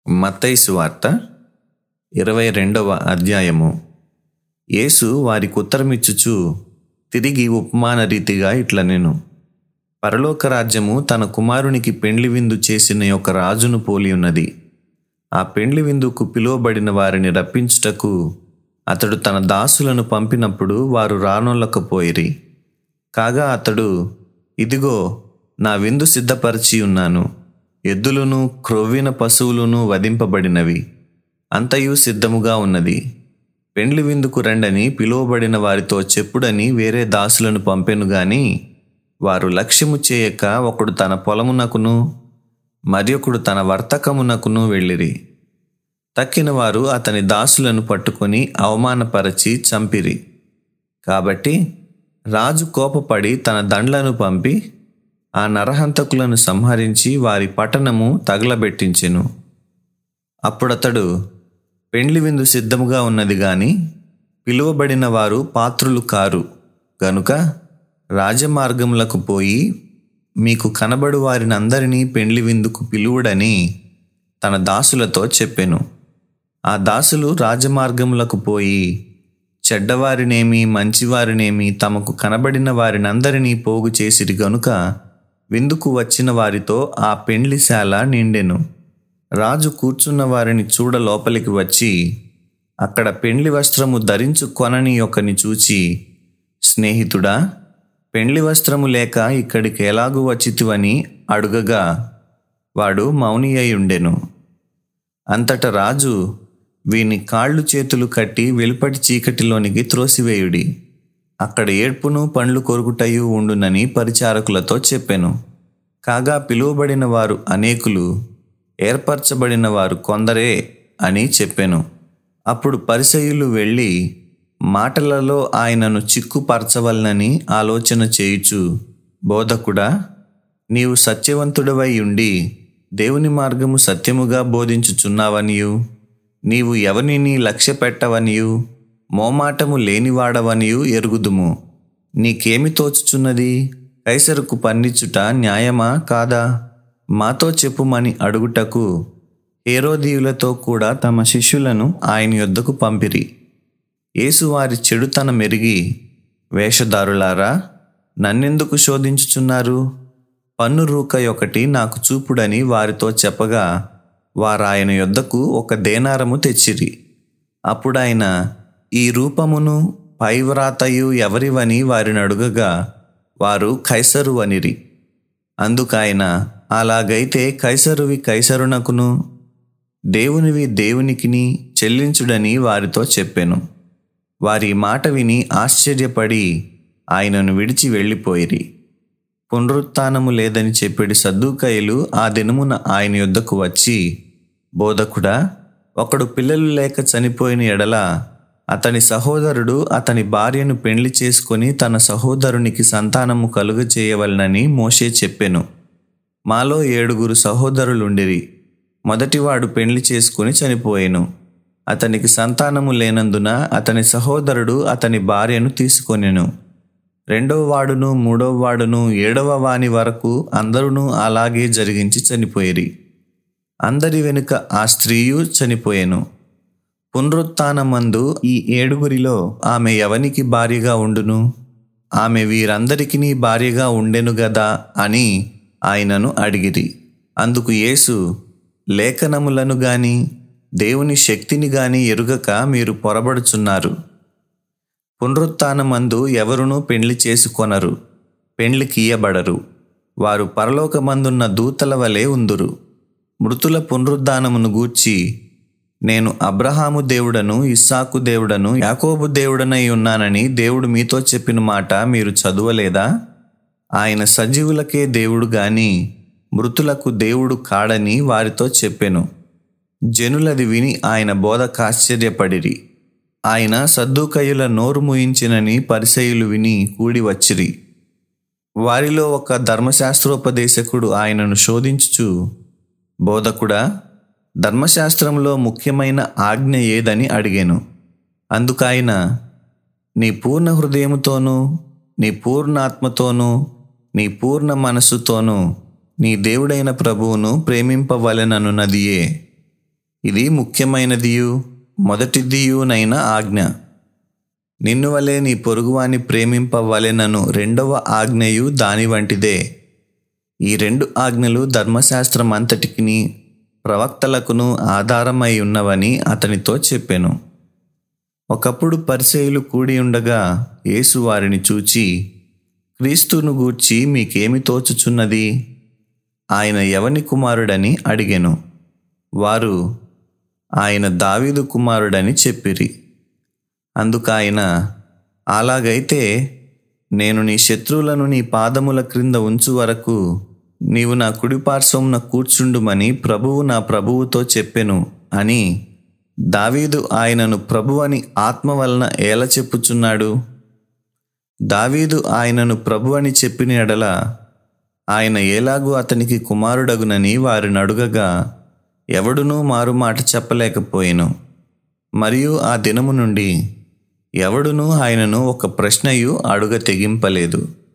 మత్తయి వార్త ఇరవై రెండవ అధ్యాయము యేసు వారికి ఉత్తరమిచ్చుచు తిరిగి ఉపమాన రీతిగా ఇట్ల నేను పరలోక రాజ్యము తన కుమారునికి పెండ్లి విందు చేసిన ఒక రాజును పోలి ఉన్నది ఆ పెండ్లి విందుకు పిలువబడిన వారిని రప్పించుటకు అతడు తన దాసులను పంపినప్పుడు వారు రానొల్లకపోయిరి కాగా అతడు ఇదిగో నా విందు సిద్ధపరిచి ఉన్నాను ఎద్దులను క్రొవ్విన పశువులను వధింపబడినవి అంతయు సిద్ధముగా ఉన్నది పెండ్లి విందుకు రండని పిలువబడిన వారితో చెప్పుడని వేరే దాసులను పంపెను గాని వారు లక్ష్యము చేయక ఒకడు తన పొలమునకును మరియొకడు తన వర్తకమునకును వెళ్ళిరి తక్కిన వారు అతని దాసులను పట్టుకొని అవమానపరచి చంపిరి కాబట్టి రాజు కోపపడి తన దండ్లను పంపి ఆ నరహంతకులను సంహరించి వారి పట్టణము తగలబెట్టించెను అప్పుడతడు పెండ్లి విందు సిద్ధముగా ఉన్నది గాని పిలువబడిన వారు పాత్రులు కారు గనుక రాజమార్గములకు పోయి మీకు కనబడు వారిని అందరినీ పెండ్లి విందుకు పిలువుడని తన దాసులతో చెప్పెను ఆ దాసులు రాజమార్గములకు పోయి చెడ్డవారినేమి మంచివారినేమి తమకు కనబడిన వారినందరినీ పోగు చేసిరి గనుక విందుకు వచ్చిన వారితో ఆ పెండ్లిశాల నిండెను రాజు కూర్చున్న వారిని చూడ లోపలికి వచ్చి అక్కడ పెండ్లి వస్త్రము ధరించు కొనని ఒకని చూచి స్నేహితుడా పెండ్లి వస్త్రము లేక ఇక్కడికి ఎలాగూ వచ్చితివని అడుగగా వాడు మౌని అయి ఉండెను అంతట రాజు వీని కాళ్ళు చేతులు కట్టి వెలుపటి చీకటిలోనికి త్రోసివేయుడి అక్కడ ఏడ్పును పండ్లు కొరుకుటయు ఉండునని పరిచారకులతో చెప్పెను కాగా పిలువబడిన వారు అనేకులు ఏర్పరచబడిన వారు కొందరే అని చెప్పెను అప్పుడు పరిసయులు వెళ్ళి మాటలలో ఆయనను చిక్కుపరచవలనని ఆలోచన చేయుచు బోధకుడా నీవు సత్యవంతుడవై ఉండి దేవుని మార్గము సత్యముగా బోధించుచున్నావనియు నీవు ఎవరిని లక్ష్య పెట్టవనియు మోమాటము లేనివాడవనియు ఎరుగుదుము నీకేమి తోచుచున్నది కైసరుకు పన్నిచ్చుట న్యాయమా కాదా మాతో చెప్పుమని అడుగుటకు హేరోదీయులతో కూడా తమ శిష్యులను ఆయన యొద్దకు పంపిరి యేసు వారి చెడుతన మెరిగి వేషధారులారా నన్నెందుకు శోధించుచున్నారు పన్ను రూక ఒకటి నాకు చూపుడని వారితో చెప్పగా వారాయన యొద్దకు ఒక దేనారము తెచ్చిరి అప్పుడాయన ఈ రూపమును పైవ్రాతయు ఎవరివని వారిని అడుగగా వారు కైసరు అనిరి అందుకాయన అలాగైతే కైసరువి కైసరునకును దేవునివి దేవునికిని చెల్లించుడని వారితో చెప్పెను వారి మాట విని ఆశ్చర్యపడి ఆయనను విడిచి వెళ్ళిపోయిరి పునరుత్నము లేదని చెప్పేడి సద్దుకాయలు ఆ దినమున ఆయన యొద్దకు వచ్చి బోధకుడా ఒకడు పిల్లలు లేక చనిపోయిన ఎడల అతని సహోదరుడు అతని భార్యను పెండ్లి చేసుకొని తన సహోదరునికి సంతానము కలుగ చేయవలనని మోషే చెప్పెను మాలో ఏడుగురు సహోదరులుండిరి మొదటివాడు పెండ్లి చేసుకుని చనిపోయెను అతనికి సంతానము లేనందున అతని సహోదరుడు అతని భార్యను తీసుకొనెను రెండవ వాడును మూడవ వాడును ఏడవ వాని వరకు అందరూ అలాగే జరిగించి చనిపోయిరి అందరి వెనుక ఆ స్త్రీయు చనిపోయెను పునరుత్నమందు ఈ ఏడుగురిలో ఆమె ఎవనికి భార్యగా ఉండును ఆమె వీరందరికీ భార్యగా ఉండెను గదా అని ఆయనను అడిగిరి అందుకు యేసు లేఖనములను గాని దేవుని శక్తిని గాని ఎరుగక మీరు పొరబడుచున్నారు పునరుత్నమందు ఎవరునూ పెండ్లి చేసుకొనరు పెండ్లికి ఇయ్యబడరు వారు పరలోకమందున్న దూతల వలె ఉందురు మృతుల పునరుద్ధానమును గూర్చి నేను అబ్రహాము దేవుడను ఇస్సాకు దేవుడను యాకోబు దేవుడనై ఉన్నానని దేవుడు మీతో చెప్పిన మాట మీరు చదువలేదా ఆయన సజీవులకే దేవుడు గాని మృతులకు దేవుడు కాడని వారితో చెప్పెను జనులది విని ఆయన బోధకు ఆశ్చర్యపడిరి ఆయన సద్దుకయ్యుల నోరు ముయించినని పరిసయులు విని కూడి వచ్చిరి వారిలో ఒక ధర్మశాస్త్రోపదేశకుడు ఆయనను శోధించుచు బోధకుడా ధర్మశాస్త్రంలో ముఖ్యమైన ఆజ్ఞ ఏదని అడిగాను అందుకాయన నీ పూర్ణ హృదయముతోనూ నీ పూర్ణాత్మతోనూ నీ పూర్ణ మనస్సుతోనూ నీ దేవుడైన ప్రభువును ప్రేమింపవలెననున్నదియే ఇది ముఖ్యమైనదియు మొదటిదియునైన ఆజ్ఞ నిన్ను వలె నీ పొరుగువాని ప్రేమింపవలెనను రెండవ ఆజ్ఞయు దాని వంటిదే ఈ రెండు ఆజ్ఞలు ధర్మశాస్త్రం అంతటికిని ప్రవక్తలకును ఆధారమై ఉన్నవని అతనితో చెప్పెను ఒకప్పుడు పరిచయులు కూడి ఉండగా యేసు వారిని చూచి క్రీస్తును గూర్చి మీకేమి తోచుచున్నది ఆయన ఎవని కుమారుడని అడిగెను వారు ఆయన దావీదు కుమారుడని చెప్పిరి అందుకాయన అలాగైతే నేను నీ శత్రువులను నీ పాదముల క్రింద ఉంచు వరకు నీవు నా కుడిపార్శ్వమున కూర్చుండుమని ప్రభువు నా ప్రభువుతో చెప్పెను అని దావీదు ఆయనను ప్రభు అని ఆత్మ వలన ఏల చెప్పుచున్నాడు దావీదు ఆయనను ప్రభు అని చెప్పిన ఎడల ఆయన ఏలాగూ అతనికి కుమారుడగునని వారిని అడుగగా ఎవడునూ మారుమాట చెప్పలేకపోయెను మరియు ఆ దినము నుండి ఎవడునూ ఆయనను ఒక ప్రశ్నయు అడుగ తెగింపలేదు